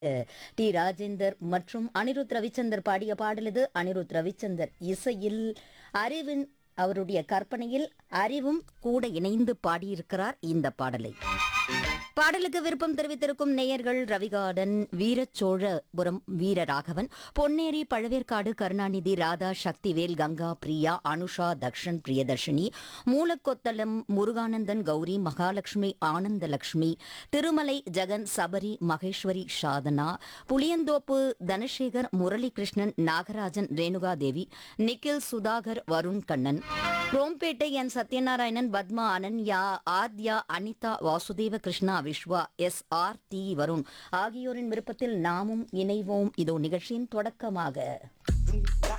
D Rajendar மற்றும் அனிருத் ரவிச்சந்தர் பாடிய பாடல் இது அனிருத் ரவிச்சந்தர் இசையில் அறிவின் அவருடைய கற்பனையில் அறிவும் கூட இணைந்து பாடியிருக்கிறார் இந்த பாடலை பாடலுக்கு விருப்பம் தெரிவித்திருக்கும் நேயர்கள் Ravi garden Veerasozhapuram Veeraraghavan Ponneri Pazhaverkadu Karunanidhi Radha Sakthivel Ganga Priya Anusha Dakshan Priyadharshini Moolakothalam Muruganandhan Gowri Mahalakshmi Anandhalakshmi Thirumalai Jagan Sabari Maheswari Sadhana Puliyanthope Dhanasekar Muralikrishnan Nagarajan Renukadevi Nikhil Sudhakar Varun Kannan Chromepet N Sathyanarayanan Padma Ananya Aadhya Anitha Vasudeva Krishna Viswa S R T Varun ஆகியோரின் விருப்பத்தில் நாமும் இணைவோம் இதோ நிகழ்ச்சியின் தொடக்கமாக